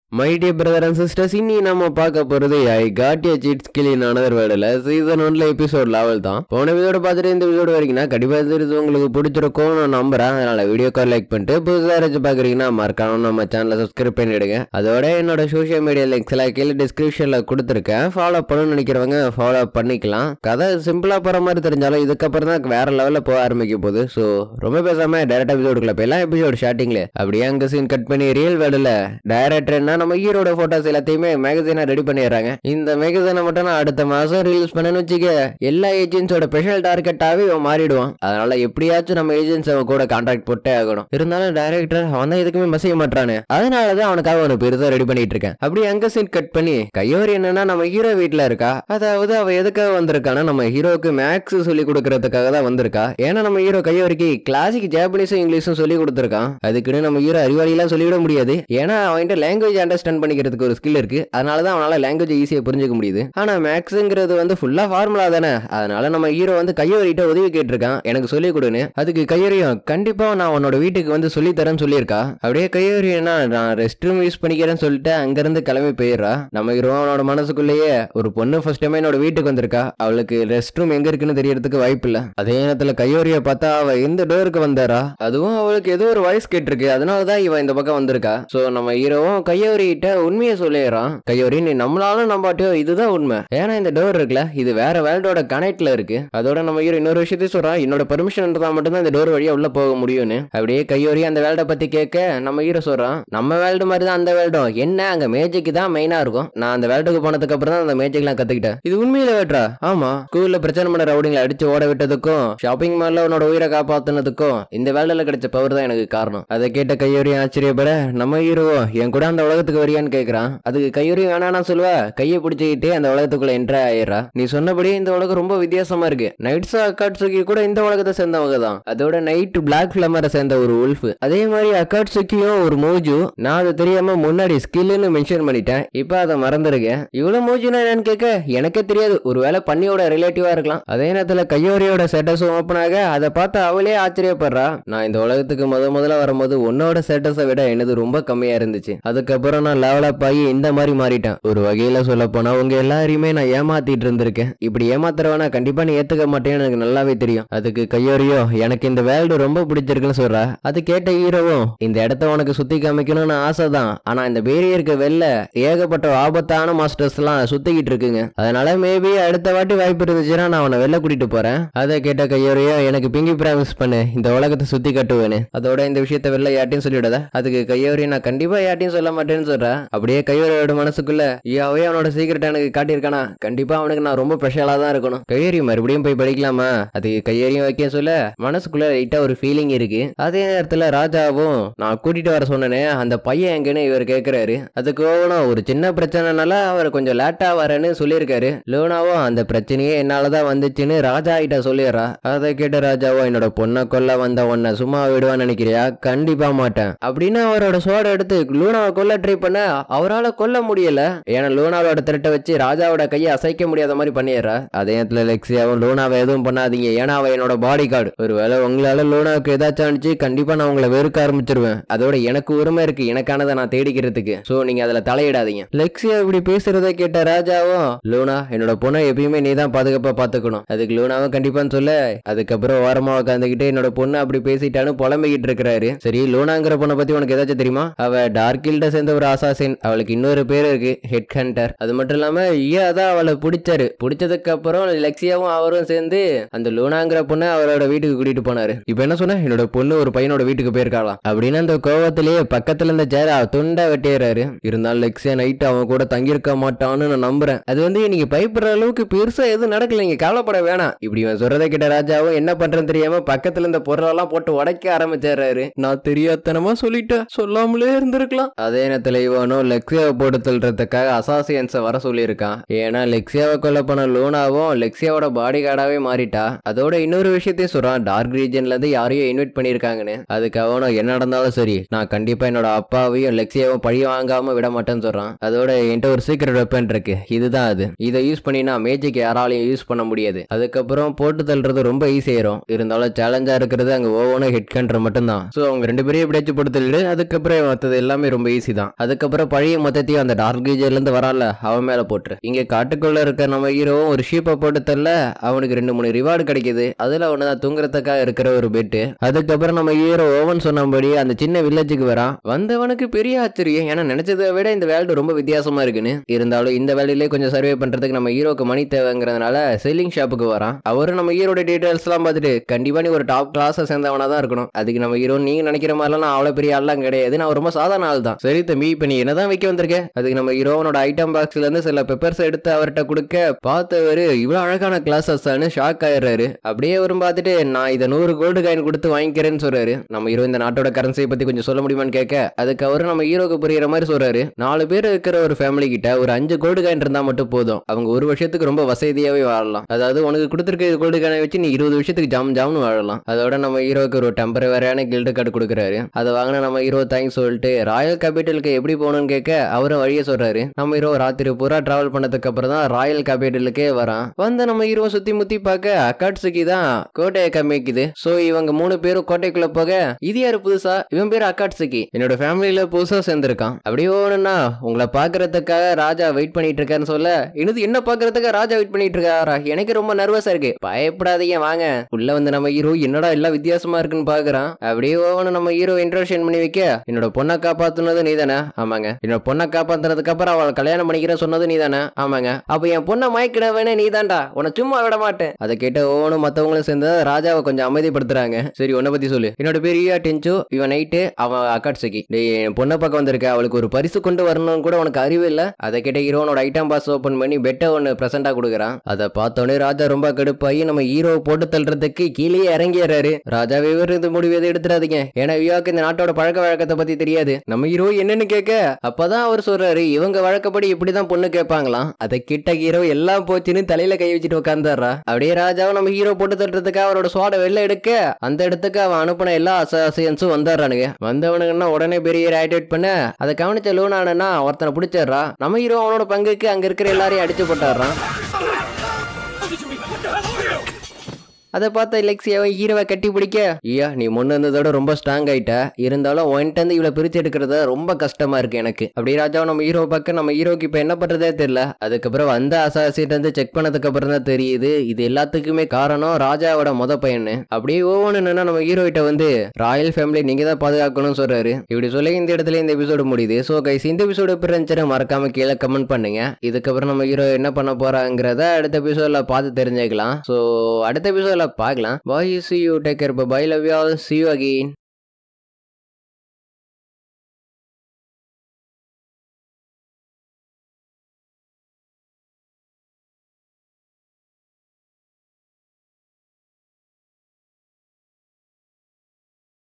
my dear brother and sisters இன்னி நம்ம பார்க்க போறது I got a cheat skill in another வேர்டில் சீசன் ஒன்ல எபிசோட் லெவல் தான் போன எபிசோட பார்த்துட்டு இந்த எபிசோடு வரைக்கும்னா கண்டிப்பா இது உங்களுக்கு பிடிச்சிருக்கும் நான் நம்புறேன் அதனால வீடியோ கால் லைக் பண்ணிட்டு புதுசாக யாராச்சும் பார்க்குறீங்கன்னா மறக்காம நம்ம சேனலை சப்ஸ்கிரைப் பண்ணிடுங்க அதோட என்னோட சோஷியல் மீடியா லிங்க்ஸ் எல்லாம் கீழே டிஸ்கிரிப்ஷன்ல கொடுத்துருக்கேன் ஃபாலோ பண்ணணும்னு நினைக்கிறவங்க ஃபாலோ பண்ணிக்கலாம் கதை சிம்பிளா போற மாதிரி தெரிஞ்சாலும் இதுக்கப்புறம் தான் வேற லெவலில் போக ஆரம்பிக்க போகுது ஸோ ரொம்ப பேசாம டேரக்ட் எபிசோடுக்குள்ள போயெல்லாம் எபிசோடு ஸ்டார்டிங்ல அப்படியே அங்க சீன் கட் பண்ணி ரியல் வேர்டில் டைரக்டர் என்ன நம்ம ஹீரோட போட்டோஸ் எல்லாத்தையுமே மேகசீனா ரெடி பண்ணிடுறாங்க இந்த மேகசீனை மட்டும் நான் அடுத்த மாசம் ரிலீஸ் பண்ணேன்னு வச்சுக்க எல்லா ஏஜென்ட்ஸோட ஸ்பெஷல் டார்கெட்டாவே இவன் மாறிடுவான் அதனால எப்படியாச்சும் நம்ம ஏஜென்ட்ஸ் அவன் கூட கான்ட்ராக்ட் போட்டே ஆகணும் இருந்தாலும் டைரக்டர் அவன் தான் எதுக்குமே மெசேஜ் மாட்டானு அதனாலதான் அவனுக்காக ஒன்று பெருசா ரெடி பண்ணிட்டு இருக்கேன் அப்படி அங்க சீன் கட் பண்ணி கையோரி என்னன்னா நம்ம ஹீரோ வீட்ல இருக்கா அதாவது அவ எதுக்காக வந்திருக்கானா நம்ம ஹீரோக்கு மேக்ஸ் சொல்லி கொடுக்கறதுக்காக தான் வந்திருக்கா ஏன்னா நம்ம ஹீரோ கையோரிக்கு கிளாசிக் ஜாப்பனீஸும் இங்கிலீஷும் சொல்லி கொடுத்துருக்கான் அதுக்குன்னு நம்ம ஹீரோ அறிவாளியெல்லாம் சொல்லிவிட முடியாது ஏன்னா அவன்கிட்ட லாங்குவேஜ் அண்டர்ஸ்டாண்ட் பண்ணிக்கிறதுக்கு ஒரு ஸ்கில் இருக்கு அதனால தான் அவனால லாங்குவேஜ் ஈஸியாக புரிஞ்சுக்க முடியுது ஆனா மேக்ஸுங்கிறது வந்து ஃபுல்லா ஃபார்முலா தானே அதனால நம்ம ஹீரோ வந்து கையோரிட்ட உதவி கேட்டிருக்கான் எனக்கு சொல்லி கொடுன்னு அதுக்கு கையோரியும் கண்டிப்பா நான் உன்னோட வீட்டுக்கு வந்து சொல்லி தரேன்னு சொல்லியிருக்கா அப்படியே கையோரி என்ன நான் ரெஸ்ட் ரூம் யூஸ் பண்ணிக்கிறேன்னு சொல்லிட்டு அங்கிருந்து கிளம்பி போயிடுறா நம்ம ஹீரோ அவனோட மனசுக்குள்ளேயே ஒரு பொண்ணு ஃபர்ஸ்ட் டைம் என்னோட வீட்டுக்கு வந்திருக்கா அவளுக்கு ரெஸ்ட் ரூம் எங்க இருக்குன்னு தெரியறதுக்கு வாய்ப்பு இல்ல அதே நேரத்துல கையோரிய பார்த்தா அவ எந்த டோருக்கு வந்தாரா அதுவும் அவளுக்கு ஏதோ ஒரு வாய்ஸ் கேட்டிருக்கு அதனாலதான் இவ இந்த பக்கம் வந்திருக்கா சோ நம்ம ஹீரோவும் கையோரிட்ட உண்மையை சொல்லிடுறான் கையோரி நீ நம்மளாலும் நம்பாட்டியோ இதுதான் உண்மை ஏன்னா இந்த டோர் இருக்குல்ல இது வேற வேர்ல்டோட கனெக்ட்ல இருக்கு அதோட நம்ம ஹீரோ இன்னொரு விஷயத்தையும் சொல்றான் என்னோட பெர்மிஷன் இருந்தா மட்டும்தான் இந்த டோர் வழியா உள்ள போக முடியும்னு அப்படியே கையோரி அந்த வேல்டை பத்தி கேட்க நம்ம ஹீரோ சொல்றான் நம்ம வேல்டு மாதிரி தான் அந்த வேல்டும் என்ன அங்க மேஜிக் தான் மெயினா இருக்கும் நான் அந்த வேல்டுக்கு போனதுக்கு அப்புறம் தான் அந்த மேஜிக்லாம் கத்துக்கிட்டேன் இது உண்மையில வேட்ரா ஆமா ஸ்கூல்ல பிரச்சனை பண்ண ரவுடிங்களை அடிச்சு ஓட விட்டதுக்கும் ஷாப்பிங் மால்ல உன்னோட உயிரை காப்பாத்துனதுக்கும் இந்த வேல்டுல கிடைச்ச பவர் தான் எனக்கு காரணம் அதை கேட்ட கையோரி ஆச்சரியப்பட நம்ம ஹீரோவோ என் கூட அந்த உலகத்துக்கு வரியான்னு கேக்குறான் அதுக்கு கையோரி வேணானா சொல்லுவா கையை பிடிச்சிக்கிட்டு அந்த உலகத்துக்குள்ள என்ட்ரா ஆயிடுறா நீ சொன்னபடி இந்த உலகம் ரொம்ப வித்தியாசமா இருக்கு நைட்ஸா அக்காட்சுகி கூட இந்த உலகத்தை சேர்ந்தவங்க தான் அதோட நைட் பிளாக் ஃபிளமரை சேர்ந்த ஒரு உல்ஃப் அதே மாதிரி அக்காட்சுக்கியும் ஒரு மோஜு நான் அது தெரியாம முன்னாடி ஸ்கில்லுன்னு மென்ஷன் பண்ணிட்டேன் இப்ப அதை மறந்துருக்கேன் இவ்வளவு மோஜுனா என்னன்னு கேட்க எனக்கே தெரியாது ஒருவேளை பண்ணியோட ரிலேட்டிவா இருக்கலாம் அதே நேரத்துல கையோரியோட ஸ்டேட்டஸ் ஓப்பன் ஆக அதை பார்த்து அவளே ஆச்சரியப்படுறா நான் இந்த உலகத்துக்கு முத முதல்ல வரும்போது உன்னோட ஸ்டேட்டஸை விட எனது ரொம்ப கம்மியா இருந்துச்சு அதுக்கப்புறம் நான் லெவல் அப் ஆகி இந்த மாதிரி மாறிட்டேன் ஒரு வகையில சொல்ல போனா உங்க எல்லாரையுமே நான் ஏமாத்திட்டு இருந்திருக்கேன் இப்படி ஏமாத்துறவனா கண்டிப்பா நீ ஏத்துக்க மாட்டேன்னு எனக்கு நல்லாவே தெரியும் அதுக்கு கையோரியோ எனக்கு இந்த வேர்ல்டு ரொம்ப பிடிச்சிருக்குன்னு சொல்றா அது கேட்ட ஹீரோவும் இந்த இடத்த உனக்கு சுத்தி காமிக்கணும்னு ஆசை தான் ஆனா இந்த பேரியருக்கு வெளில ஏகப்பட்ட ஆபத்தான மாஸ்டர்ஸ் எல்லாம் சுத்திக்கிட்டு இருக்குங்க அதனால மேபி அடுத்த வாட்டி வாய்ப்பு இருந்துச்சுன்னா நான் அவனை வெளில கூட்டிட்டு போறேன் அதை கேட்ட கையோரியோ எனக்கு பிங்கி பிராமிஸ் பண்ணு இந்த உலகத்தை சுத்தி கட்டுவேன்னு அதோட இந்த விஷயத்த வெளில யார்ட்டையும் சொல்லிவிடாத அதுக்கு கையோரி நான் கண்டிப்பா யார்ட்டையும் சொல்ல மாட்டேன்னு சொல்றேன் அப்படியே கையோரியோட மனசுக்குள்ள யாவே அவனோட சீக்கிரட் எனக்கு காட்டியிருக்கானா கண்டிப்பா அவனுக்கு நான் ரொம்ப ஸ்பெஷலா தான் இருக்கணும் கையேறி மறுபடியும் போய் படிக்கலாமா அது கையேறியும் வைக்க சொல்ல மனசுக்குள்ள லைட்டா ஒரு ஃபீலிங் இருக்கு அதே நேரத்துல ராஜாவும் நான் கூட்டிட்டு வர சொன்னனே அந்த பையன் எங்கன்னு இவர் கேக்குறாரு அதுக்கு ஓவனும் ஒரு சின்ன பிரச்சனைனால அவர் கொஞ்சம் லேட்டா வரேன்னு சொல்லியிருக்காரு லோனாவும் அந்த பிரச்சனையே என்னாலதான் வந்துச்சுன்னு ராஜா கிட்ட சொல்லிடுறா அதை கேட்ட ராஜாவும் என்னோட பொண்ணை கொல்ல வந்த உன்னை சும்மா விடுவான்னு நினைக்கிறியா கண்டிப்பா மாட்டேன் அப்படின்னு அவரோட சோட எடுத்து லூனாவை கொல்ல ட்ரை பண்ண அவரால் கொல்ல முடியல ஏன்னா லூனாவோட திரட்டை வச்சு ராஜாவோட கையை அசைக்க முடியாத மாதிரி பண்ணிடுறா அதே நேரத்துல லெக்ஸியாவும் லூனாவை எதுவும் பண்ணாதீங்க ஏன்னா அவ என்னோட பாடி கார்டு ஒருவேளை உங்களால லூனாவுக்கு ஏதாச்சும் அனுப்பிச்சு கண்டிப்பா நான் உங்களை வெறுக்க ஆரம்பிச்சிருவேன் அதோட எனக்கு உரிமை இருக்கு எனக்கானதை நான் தேடிக்கிறதுக்கு சோ நீங்க அதுல தலையிடாதீங்க லெக்ஸியா இப்படி பேசுறதை கேட்ட ராஜாவும் லூனா என்னோட பொண்ணை எப்பயுமே நீ தான் பாதுகாப்பா பாத்துக்கணும் அதுக்கு லூனாவும் கண்டிப்பான்னு சொல்ல அதுக்கப்புறம் ஓரமா உட்காந்துக்கிட்டு என்னோட பொண்ணு அப்படி பேசிட்டான்னு புலம்பிக்கிட்டு இருக்கிறாரு சரி லூனாங்கிற பொண்ணை பத்தி உனக்கு ஏதாச்சும் தெரியுமா அவ டார்க் கில்ட சேர்ந்த ஒரு அசாசின் அவளுக்கு இன்னொரு பேர் இருக்கு ஹெட் ஹண்டர் அது மட்டும் இல்லாம ஐயா தான் அவளை பிடிச்சாரு பிடிச்சதுக்கு அப்புறம் லெக்ஸியாவும் அவரும் சேர்ந்து அந்த லூனாங்கிற பொண்ணை அவரோட வீட்டுக்கு கூட்டிட்டு போனாரு இப்போ என்ன சொன்ன என்னோட பொண்ணு ஒரு பையனோட வீட்டுக்கு போயிருக்காளாம் அப்படின்னு அந்த கோவத்திலேயே பக்கத்துல இருந்த சேர துண்டா வெட்டிடுறாரு இருந்தாலும் லெக்ஸியா நைட் அவன் கூட தங்கியிருக்க மாட்டான்னு நான் நம்புறேன் அது வந்து நீங்க பயப்படுற அளவுக்கு பெருசா எதுவும் நடக்கல நீங்க கவலைப்பட வேணாம் இப்படி இவன் சொல்றதை கிட்ட ராஜாவும் என்ன பண்றேன்னு தெரியாம பக்கத்துல இந்த பொருளெல்லாம் போட்டு உடைக்க ஆரம்பிச்சிடுறாரு நான் தெரியாதனமா சொல்லிட்டேன் சொல்லாமலே இருந்திருக்கலாம் அதே நேரத்துல இவனும் லெக்ஸியாவை போட்டு தள்ளுறதுக்காக அசாசியன்ஸை வர சொல்லியிருக்கான் ஏன்னா லெக்ஸியாவை கொல்ல போன லூனாவும் லெக்ஸியாவோட பாடி கார்டாவே மாறிட்டா அதோட இன்னொரு விஷயத்தையும் சொல்றான் டார்க் ரீஜன்ல இருந்து யாரையும் இன்வைட் பண்ணியிருக்காங்கன்னு அதுக்கு அவனும் என்ன நடந்தாலும் சரி நான் கண்டிப்பா என்னோட அப்பாவையும் லெக்ஸியாவும் பழி வாங்காம விட மாட்டேன்னு சொல்றான் அதோட என்கிட்ட ஒரு சீக்கிரட் வெப்பன் இருக்கு இதுதான் அது இதை யூஸ் பண்ணி நான் மேஜிக் யாராலையும் யூஸ் பண்ண முடியாது அதுக்கப்புறம் போட்டு தள்ளுறது ரொம்ப ஈஸியாயிரும் இருந்தாலும் சேலஞ்சா இருக்கிறது அங்க ஓவனும் ஹிட் கண்ட்ரு மட்டும்தான் ஸோ அவங்க ரெண்டு பேரையும் எப்படியாச்சும் போட்டு தள்ளிடு அதுக்கப்புறம் மற்றது எல்லாமே ரொம்ப ஈஸி தான் அதுக்கப்புறம் பழைய மொத்தத்தையும் அந்த டார்க் ஏஜ்ல இருந்து வரால அவன் மேல போட்டுரு இங்க காட்டுக்குள்ள இருக்க நம்ம ஹீரோவும் ஒரு ஷீப்பை போட்டு தள்ள அவனுக்கு ரெண்டு மூணு ரிவார்டு கிடைக்குது அதுல ஒண்ணுதான் தூங்குறதுக்காக இருக்கிற ஒரு பெட்டு அதுக்கப்புறம் நம்ம ஹீரோ ஓவன் சொன்னபடி அந்த சின்ன வில்லேஜுக்கு வரான் வந்தவனுக்கு பெரிய ஆச்சரியம் ஏன்னா நினைச்சதை விட இந்த வேல்டு ரொம்ப வித்தியாசமா இருக்குன்னு இருந்தாலும் இந்த வேலையிலே கொஞ்சம் சர்வே பண்றதுக்கு நம்ம ஹீரோக்கு மணி தேவைங்கிறதுனால செல்லிங் ஷாப்புக்கு வரான் அவரும் நம்ம ஹீரோட டீடைல்ஸ் எல்லாம் பார்த்துட்டு கண்டிப்பா நீ ஒரு டாப் கிளாஸை சேர்ந்தவனா தான் இருக்கணும் அதுக்கு நம்ம ஹீரோ நீங்க நினைக்கிற மாதிரிலாம் நான் அவ்வளவு பெரிய ஆள்லாம் கிடையாது நான் ரொம்ப சாதாரண ஆள் தான் சரி தம்பி இப்ப நீ என்னதான் வைக்க வந்திருக்க அதுக்கு நம்ம ஹீரோனோட ஐட்டம் பாக்ஸ்ல இருந்து சில பெப்பர்ஸ் எடுத்து அவர்கிட்ட கொடுக்க பார்த்தவரு இவ்வளவு அழகான கிளாஸஸ் ஷாக் ஆயிடுறாரு அப்படியே வரும் பார்த்துட்டு நான் இதை நூறு கோல்டு காயின் கொடுத்து வாங்கிக்கிறேன்னு சொல்றாரு நம்ம ஹீரோ இந்த நாட்டோட கரன்சியை பத்தி கொஞ்சம் சொல்ல முடியுமான்னு கேட்க அதுக்கு அவரு நம்ம ஹீரோக்கு புரியுற மாதிரி சொல்றாரு நாலு பேர் இருக்கிற ஒரு ஃபேமிலி கிட்ட ஒரு அஞ்சு கோல்டு காயின் இருந்தா மட்டும் போதும் அவங்க ஒரு வருஷத்துக்கு ரொம்ப வசதியாவே வாழலாம் அதாவது உனக்கு கொடுத்துருக்க கோல்டு காயினை வச்சு நீ இருபது வருஷத்துக்கு ஜாம் ஜாம்னு வாழலாம் அதோட நம்ம ஹீரோக்கு ஒரு டெம்பரவரியான கில்டு கார்டு கொடுக்குறாரு அதை வாங்கின நம்ம ஹீரோ தேங்க்ஸ் சொல்லிட்டு ராயல் கேபிட்டலுக்கு எப்படி போகணும்னு கேட்க அவரும் வழியை சொல்றாரு நம்ம ஹீரோ ராத்திரி பூரா டிராவல் பண்ணதுக்கு அப்புறம் தான் ராயல் கேபிட்டலுக்கே வரான் வந்து நம்ம ஹீரோ சுத்தி முத்தி பார்க்க அக்காட்சுக்கு தான் கோட்டையை காமிக்குது சோ இவங்க மூணு பேரும் கோட்டைக்குள்ள போக இது யாரு புதுசா இவன் பேரு அக்காட்சுக்கி என்னோட ஃபேமிலியில புதுசா சேர்ந்திருக்கான் அப்படியே ஓணுன்னா உங்களை பாக்குறதுக்காக ராஜா வெயிட் பண்ணிட்டு இருக்காருன்னு சொல்ல இன்னது என்ன பாக்குறதுக்காக ராஜா வெயிட் பண்ணிட்டு இருக்காரா எனக்கு ரொம்ப நர்வஸா இருக்கு பயப்படாதீங்க வாங்க உள்ள வந்து நம்ம ஹீரோ என்னடா எல்லாம் வித்தியாசமா இருக்குன்னு பாக்குறான் அப்படியே ஓவனு நம்ம ஹீரோ இன்ட்ரோஷன் பண்ணி வைக்க என்னோட பொண்ணை காப்பாத்துனது நீதானே ஆமாங்க என்னோட பொண்ணை காப்பாத்துனதுக்கு அப்புறம் அவளை கல்யாணம் பண்ணிக்கிற சொன்னது நீதானே ஆமாங்க அப்ப என் பொண்ணை மயக்கிடவேனே நீதான்டா உன்னை சும்மா விட மாட்டேன் அதை கேட்ட ஓவனும் மத்தவங்களும் சேர்ந்து ராஜாவை கொஞ்சம் அமைதிப்படுத்துறாங்க சரி உன்னை பத்தி சொல்லு என்னோட பேர் ஈயா டென்ச்சு இவன் நைட்டு அவன் அக்காட்சிக்கு டேய் என் பொண்ணை பக்கம் வந்திருக்க அவளுக்கு ஒரு பரிசு கொண்டு வரணும்னு கூட உனக்கு அறிவு இல்ல அதை கேட்ட ஹீரோனோட ஐட்டம் பாஸ் ஓபன் பண்ணி பெட்டை ஒன்னு பிரசண்டா கொடுக்குறான் அதை பார்த்தோன்னே ராஜா ரொம்ப கடுப்பாகி நம்ம ஹீரோ போட்டு தள்ளுறதுக்கு கீழே இறங்கிடுறாரு ராஜா விவரத்து முடிவு எதுவும் எடுத்துறாதீங்க ஏன்னா வியாக்கு இந்த நாட்டோட பழக்க வழக்கத்தை பத்தி தெரியாது நம்ம ஹீரோ என்னன்னு கேட்க அப்பதான் அவர் சொல்றாரு இவங்க வழக்கப்படி இப்படிதான் பொண்ணு கேட்பாங்களாம் அதை கிட்ட ஹீரோ எல்லாம் போச்சுன்னு தலையில கை வச்சுட்டு உட்காந்துடுறா அப்படியே ராஜாவும் நம்ம ஹீரோ போட்டு தட்டுறதுக்கு அவரோட சோட வெளில எடுக்க அந்த இடத்துக்கு அவன் அனுப்பின எல்லா அசாசியன்ஸும் வந்தாரானுங்க வந்தவனுங்கன்னா உடனே பெரிய ஆக்டிவேட் பண்ண அதை கவனிச்ச லூனானா ஒருத்தனை பிடிச்சிடுறா நம்ம ஹீரோ அவனோட பங்குக்கு அங்க இருக்கிற எல்லாரையும் அடிச்சு போட்டாடுறான் அதை பார்த்த லெக்ஸி அவன் ஹீரோவை கட்டி பிடிக்க ஐயா நீ முன்ன இருந்ததோட ரொம்ப ஸ்ட்ராங் ஆயிட்ட இருந்தாலும் உன்கிட்ட இருந்து இவ்வளவு பிரிச்சு எடுக்கிறது ரொம்ப கஷ்டமா இருக்கு எனக்கு அப்படி ராஜா நம்ம ஹீரோ பார்க்க நம்ம ஹீரோக்கு இப்ப என்ன பண்றதே தெரியல அதுக்கப்புறம் வந்த அசாசிட்டு வந்து செக் பண்ணதுக்கு அப்புறம் தான் தெரியுது இது எல்லாத்துக்குமே காரணம் ராஜாவோட மொத பையனு அப்படியே ஒவ்வொன்னு நம்ம ஹீரோ கிட்ட வந்து ராயல் ஃபேமிலி நீங்க தான் பாதுகாக்கணும்னு சொல்றாரு இப்படி சொல்லி இந்த இடத்துல இந்த எபிசோடு முடியுது ஸோ கைஸ் இந்த எபிசோடு எப்படி இருந்துச்சுன்னு மறக்காம கீழே கமெண்ட் பண்ணுங்க இதுக்கப்புறம் நம்ம ஹீரோ என்ன பண்ண போறாங்கிறத அடுத்த எபிசோட்ல பார்த்து தெரிஞ்சுக்கலாம் ஸோ அடுத்த எபிசோட்ல பார்க்கலாம் bye see you take care bye love you all see you again